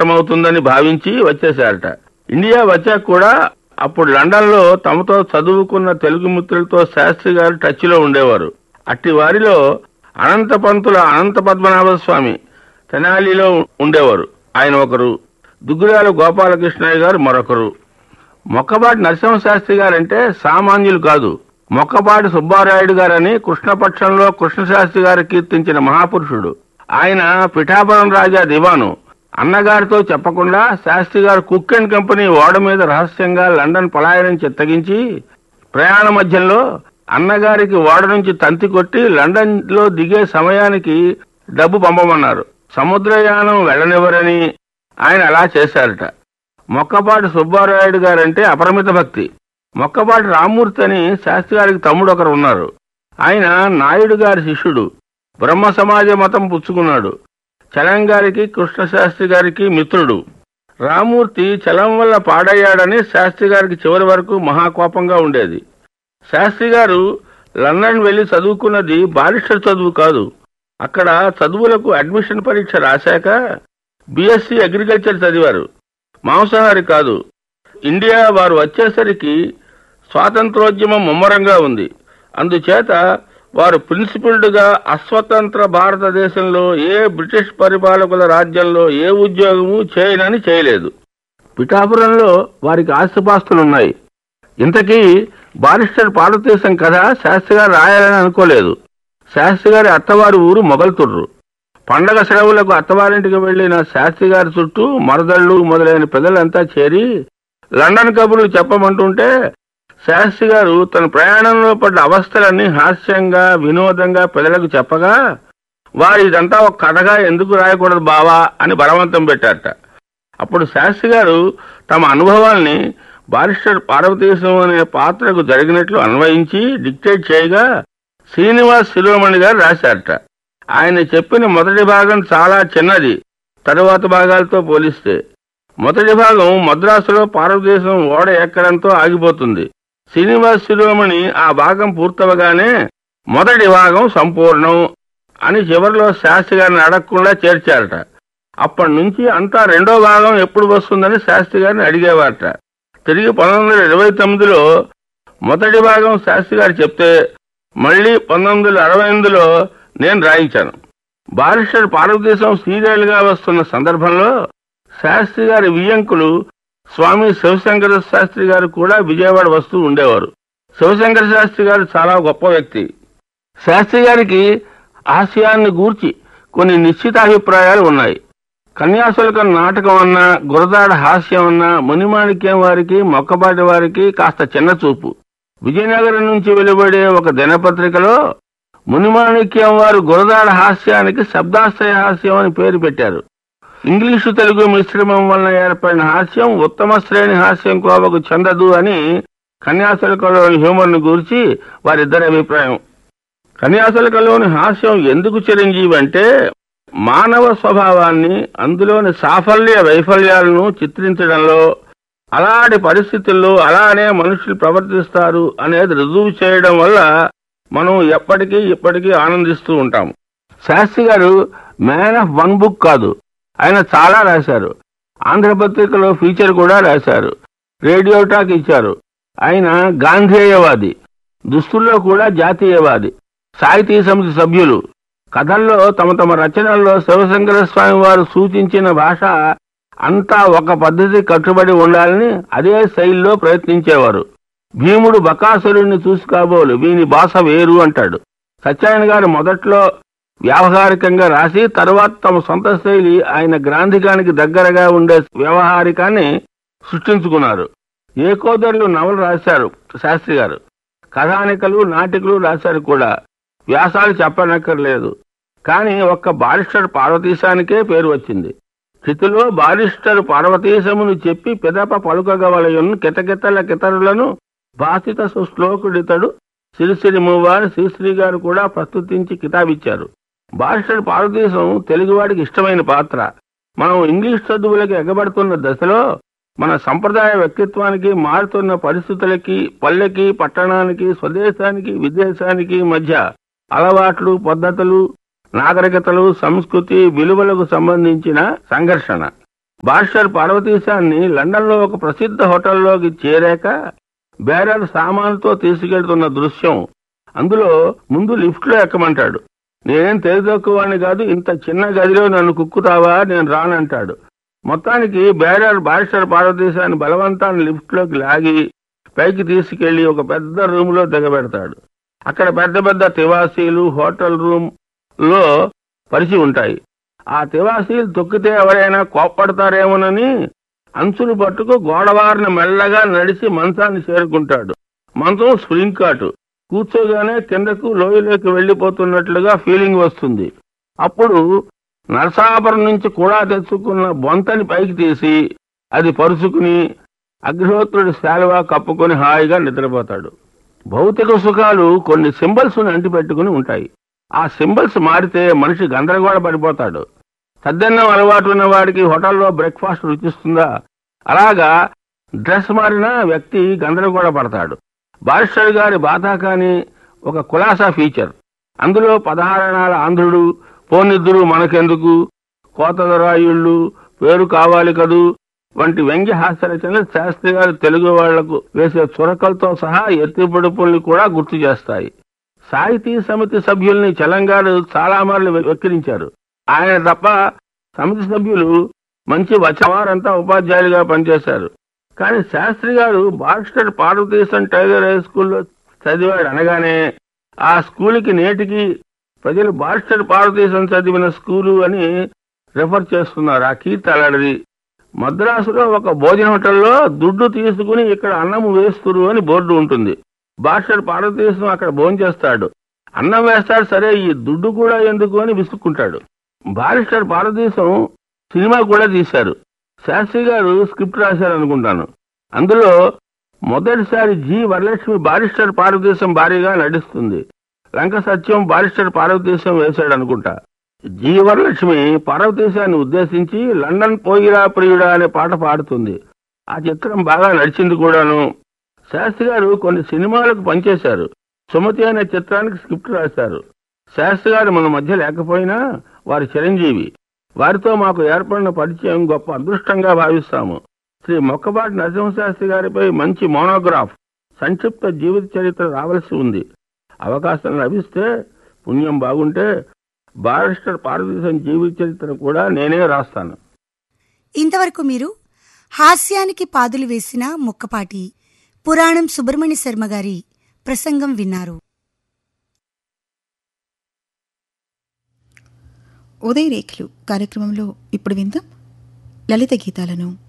కష్టమవుతుందని భావించి వచ్చేశారట ఇండియా వచ్చాక కూడా అప్పుడు లండన్ లో తమతో చదువుకున్న తెలుగు మిత్రులతో శాస్త్రి గారు టచ్ లో ఉండేవారు అట్టి వారిలో అనంత పంతుల అనంత పద్మనాభ స్వామి తెనాలిలో ఉండేవారు ఆయన ఒకరు దుగ్గురాల గోపాలకృష్ణయ్య గారు మరొకరు మొక్కపాటి నరసింహశాస్త్రి గారంటే సామాన్యులు కాదు మొక్కపాటి సుబ్బారాయుడు గారని కృష్ణపక్షంలో కృష్ణశాస్త్రి గారు కీర్తించిన మహాపురుషుడు ఆయన పిఠాపురం రాజా దివాను అన్నగారితో చెప్పకుండా శాస్త్రి గారు కుక్ అండ్ కంపెనీ ఓడ మీద రహస్యంగా లండన్ పలాయనం చిత్తగించి ప్రయాణ మధ్యంలో అన్నగారికి ఓడ నుంచి తంతి కొట్టి లండన్ లో దిగే సమయానికి డబ్బు పంపమన్నారు సముద్రయానం వెళ్ళనివ్వరని ఆయన అలా చేశారట మొక్కపాటి సుబ్బారాయుడు గారంటే అపరిమిత భక్తి మొక్కపాటి రామ్మూర్తి అని శాస్త్రి గారికి తమ్ముడు ఒకరు ఉన్నారు ఆయన నాయుడు గారి శిష్యుడు బ్రహ్మ సమాజ మతం పుచ్చుకున్నాడు చలం గారికి కృష్ణశాస్త్రి గారికి మిత్రుడు రామూర్తి చలం వల్ల పాడయ్యాడని శాస్త్రి గారికి చివరి వరకు మహాకోపంగా ఉండేది శాస్త్రి గారు లండన్ వెళ్లి చదువుకున్నది బారిస్టర్ చదువు కాదు అక్కడ చదువులకు అడ్మిషన్ పరీక్ష రాశాక బీఎస్సీ అగ్రికల్చర్ చదివారు మాంసాహారి కాదు ఇండియా వారు వచ్చేసరికి స్వాతంత్రోద్యమం ముమ్మరంగా ఉంది అందుచేత వారు ప్రిన్సిపల్డ్ గా అస్వతంత్ర భారతదేశంలో ఏ బ్రిటిష్ పరిపాలకుల రాజ్యంలో ఏ ఉద్యోగము చేయనని చేయలేదు పిఠాపురంలో వారికి ఆస్తిపాస్తులున్నాయి ఇంతకీ బారిస్టర్ పార్వతీశం కథ శాస్త్రి గారు రాయాలని అనుకోలేదు శాస్త్రి గారి అత్తవారి ఊరు మొగల్తుర్రు పండగ సెలవులకు అత్తవారింటికి వెళ్లిన శాస్త్రి గారి చుట్టూ మరదళ్ళు మొదలైన పెద్దలంతా చేరి లండన్ కబుర్లు చెప్పమంటుంటే శాస్త్రి గారు తన ప్రయాణంలో పడ్డ అవస్థలన్నీ హాస్యంగా వినోదంగా ప్రజలకు చెప్పగా వారు ఇదంతా ఒక కథగా ఎందుకు రాయకూడదు బావా అని బలవంతం పెట్టారట అప్పుడు శాస్త్రి గారు తమ అనుభవాల్ని బారిస్టర్ పార్వతీశం అనే పాత్రకు జరిగినట్లు అన్వయించి డిక్టేట్ చేయగా శ్రీనివాస్ శిరోమణి గారు రాశారట ఆయన చెప్పిన మొదటి భాగం చాలా చిన్నది తరువాత భాగాలతో పోలిస్తే మొదటి భాగం మద్రాసులో పార్వతీశం ఓడ ఎక్కడంతో ఆగిపోతుంది శ్రీనివాస్ శిరోమణి ఆ భాగం పూర్తవగానే మొదటి భాగం సంపూర్ణం అని చివరిలో శాస్త్రి గారిని అడగకుండా చేర్చారట అప్పటి నుంచి అంతా రెండో భాగం ఎప్పుడు వస్తుందని శాస్త్రి గారిని అడిగేవారట తిరిగి పంతొమ్మిది వందల ఇరవై తొమ్మిదిలో మొదటి భాగం శాస్త్రి గారు చెప్తే మళ్ళీ పంతొమ్మిది వందల అరవై ఎనిమిదిలో నేను రాయించాను బారిస్టర్ పార్వతీశం సీరియల్ గా వస్తున్న సందర్భంలో శాస్త్రి గారి వియ్యంకులు స్వామి శివశంకర శాస్త్రి గారు కూడా విజయవాడ వస్తూ ఉండేవారు శివశంకర శాస్త్రి గారు చాలా గొప్ప వ్యక్తి శాస్త్రి గారికి ఆశయాన్ని గూర్చి కొన్ని నిశ్చితాభిప్రాయాలు ఉన్నాయి కన్యాశుల్కం నాటకం అన్నా గురదాడ హాస్యం అన్నా మునిమాణిక్యం వారికి మొక్కపాటి వారికి కాస్త చిన్న చూపు విజయనగరం నుంచి వెలువడే ఒక దినపత్రికలో మునిమాణిక్యం వారు గురదాడ హాస్యానికి శబ్దాశ్రయ హాస్యం అని పేరు పెట్టారు ఇంగ్లీషు తెలుగు మిశ్రమం వలన ఏర్పడిన హాస్యం ఉత్తమ శ్రేణి హాస్యం కోవకు చెందదు అని కన్యాశుల్కంలోని హ్యూమర్ ను గురించి వారిద్దరి అభిప్రాయం కన్యాశుల్కంలోని హాస్యం ఎందుకు చిరంజీవి అంటే మానవ స్వభావాన్ని అందులోని సాఫల్య వైఫల్యాలను చిత్రించడంలో అలాంటి పరిస్థితుల్లో అలానే మనుషులు ప్రవర్తిస్తారు అనేది రుజువు చేయడం వల్ల మనం ఎప్పటికీ ఇప్పటికీ ఆనందిస్తూ ఉంటాం శాస్త్రి గారు మ్యాన్ ఆఫ్ వన్ బుక్ కాదు ఆయన చాలా రాశారు ఆంధ్రపత్రికలో ఫీచర్ కూడా రాశారు రేడియో టాక్ ఇచ్చారు ఆయన గాంధేయవాది దుస్తుల్లో కూడా జాతీయవాది సాహితీ సమితి సభ్యులు కథల్లో తమ తమ రచనల్లో శివశంకర స్వామి వారు సూచించిన భాష అంతా ఒక పద్ధతి కట్టుబడి ఉండాలని అదే శైలిలో ప్రయత్నించేవారు భీముడు బకాసురుణ్ణి చూసి కాబోలు వీని భాష వేరు అంటాడు సత్యాయన గారు మొదట్లో వ్యావహారికంగా రాసి తర్వాత తమ సొంత శైలి ఆయన గ్రాంధికానికి దగ్గరగా ఉండే వ్యవహారికాన్ని సృష్టించుకున్నారు ఏకోదరులు నవలు రాశారు శాస్త్రి గారు కథానికలు నాటికలు రాశారు కూడా వ్యాసాలు చెప్పనక్కర్లేదు కానీ ఒక్క బారిస్టర్ పార్వతీశానికే పేరు వచ్చింది స్థితిలో బారిస్టర్ పార్వతీశమును చెప్పి పిదప పలుకగవలయును కితకితల కితరులను బాధిత సుశ్లోకుడితడు సిరిసిరి మూవారి శ్రీశ్రీ గారు కూడా ప్రస్తుతించి కితాబిచ్చారు బారిస్టర్ పార్వతీశం తెలుగువాడికి ఇష్టమైన పాత్ర మనం ఇంగ్లీష్ చదువులకు ఎగబడుతున్న దశలో మన సంప్రదాయ వ్యక్తిత్వానికి మారుతున్న పరిస్థితులకి పల్లెకి పట్టణానికి స్వదేశానికి విదేశానికి మధ్య అలవాట్లు పద్ధతులు నాగరికతలు సంస్కృతి విలువలకు సంబంధించిన సంఘర్షణ బార్షర్ పార్వతీశాన్ని లండన్లో ఒక ప్రసిద్ధ హోటల్లోకి చేరాక బేరర్ సామానుతో తీసుకెళ్తున్న దృశ్యం అందులో ముందు లిఫ్ట్లో ఎక్కమంటాడు నేనేం తెలియదక్కువాడిని కాదు ఇంత చిన్న గదిలో నన్ను కుక్కుతావా నేను రానంటాడు మొత్తానికి బేరర్ బారిస్టర్ పార్వతీశాన్ని బలవంతాన్ని లిఫ్ట్లోకి లాగి పైకి తీసుకెళ్లి ఒక పెద్ద రూమ్ లో దిగబెడతాడు అక్కడ పెద్ద పెద్ద తివాసీలు హోటల్ రూమ్ లో పరిచి ఉంటాయి ఆ తివాసీలు తొక్కితే ఎవరైనా కోప్పడతారేమోనని అంచులు పట్టుకు గోడవారిని మెల్లగా నడిచి మంచాన్ని చేరుకుంటాడు మంచం స్ప్రింగ్ కాటు కూర్చోగానే కిందకు లోయలోకి వెళ్లిపోతున్నట్లుగా ఫీలింగ్ వస్తుంది అప్పుడు నరసాపురం నుంచి కూడా తెచ్చుకున్న బొంతని పైకి తీసి అది పరుచుకుని అగ్నిహోత్రుడి శాలువా కప్పుకొని హాయిగా నిద్రపోతాడు భౌతిక సుఖాలు కొన్ని సింబల్స్ అంటిపెట్టుకుని ఉంటాయి ఆ సింబల్స్ మారితే మనిషి గందరగోళ పడిపోతాడు సద్దన్నం అలవాటు ఉన్న వాడికి హోటల్లో బ్రేక్ఫాస్ట్ రుచిస్తుందా అలాగా డ్రెస్ మారిన వ్యక్తి గందరగోళ పడతాడు బారిస్టర్ గారి బాధాకాని ఒక కులాసా ఫీచర్ అందులో పదహారణాల ఆంధ్రుడు పోనిద్దురు మనకెందుకు కోతదరాయుళ్ళు పేరు కావాలి కదూ వంటి వ్యంగ్య హాస్య రచనలు శాస్త్రి గారు తెలుగు వాళ్లకు వేసే చురకలతో సహా ఎత్తిపొడుపుల్ని కూడా గుర్తు చేస్తాయి సాహితీ సమితి సభ్యుల్ని చలంగారు చాలా మార్లు వెక్కిరించారు ఆయన తప్ప సమితి సభ్యులు మంచి వచ్చవారంతా ఉపాధ్యాయులుగా పనిచేశారు కానీ శాస్త్రి గారు బారిస్టర్ పార్వతీశం టైగర్ హై స్కూల్లో చదివాడు అనగానే ఆ స్కూల్కి నేటికి ప్రజలు బారిస్టర్ పార్వతీశం చదివిన స్కూలు అని రిఫర్ చేస్తున్నారు ఆ కీర్తి అలాంటిది మద్రాసులో ఒక భోజన హోటల్లో దుడ్డు తీసుకుని ఇక్కడ అన్నం వేస్తురు అని బోర్డు ఉంటుంది బారిస్టర్ పార్వతీశం అక్కడ భోజనం చేస్తాడు అన్నం వేస్తాడు సరే ఈ దుడ్డు కూడా ఎందుకు అని విసుక్కుంటాడు బారిస్టర్ పార్వతీశం సినిమా కూడా తీశారు శాస్త్రి గారు స్క్రిప్ట్ రాశారు అనుకుంటాను అందులో మొదటిసారి జి వరలక్ష్మి బారిస్టర్ పార్వతీశం భారీగా నటిస్తుంది లంక సత్యం బారిస్టర్ పార్వతీశం వేశాడు అనుకుంటా జి వరలక్ష్మి పార్వతీశాన్ని ఉద్దేశించి లండన్ పోయిరా ప్రియుడా అనే పాట పాడుతుంది ఆ చిత్రం బాగా నడిచింది కూడాను శాస్త్రి గారు కొన్ని సినిమాలకు పనిచేశారు సుమతి అనే చిత్రానికి స్క్రిప్ట్ రాశారు శాస్త్రి గారు మన మధ్య లేకపోయినా వారి చిరంజీవి వారితో మాకు ఏర్పడిన పరిచయం గొప్ప అదృష్టంగా భావిస్తాము శ్రీ మొక్కబాటి నరసింహశాస్త్రి గారిపై మంచి మోనోగ్రాఫ్ సంక్షిప్త జీవిత చరిత్ర రావాల్సి ఉంది అవకాశం లభిస్తే పుణ్యం బాగుంటే బారిస్టర్ పార్వతీశం జీవిత చరిత్ర కూడా నేనే రాస్తాను ఇంతవరకు మీరు హాస్యానికి పాదులు వేసిన ముక్కపాటి పురాణం సుబ్రహ్మణ్య శర్మ గారి ప్రసంగం విన్నారు ఉదయ రేఖలు కార్యక్రమంలో ఇప్పుడు విందాం లలిత గీతాలను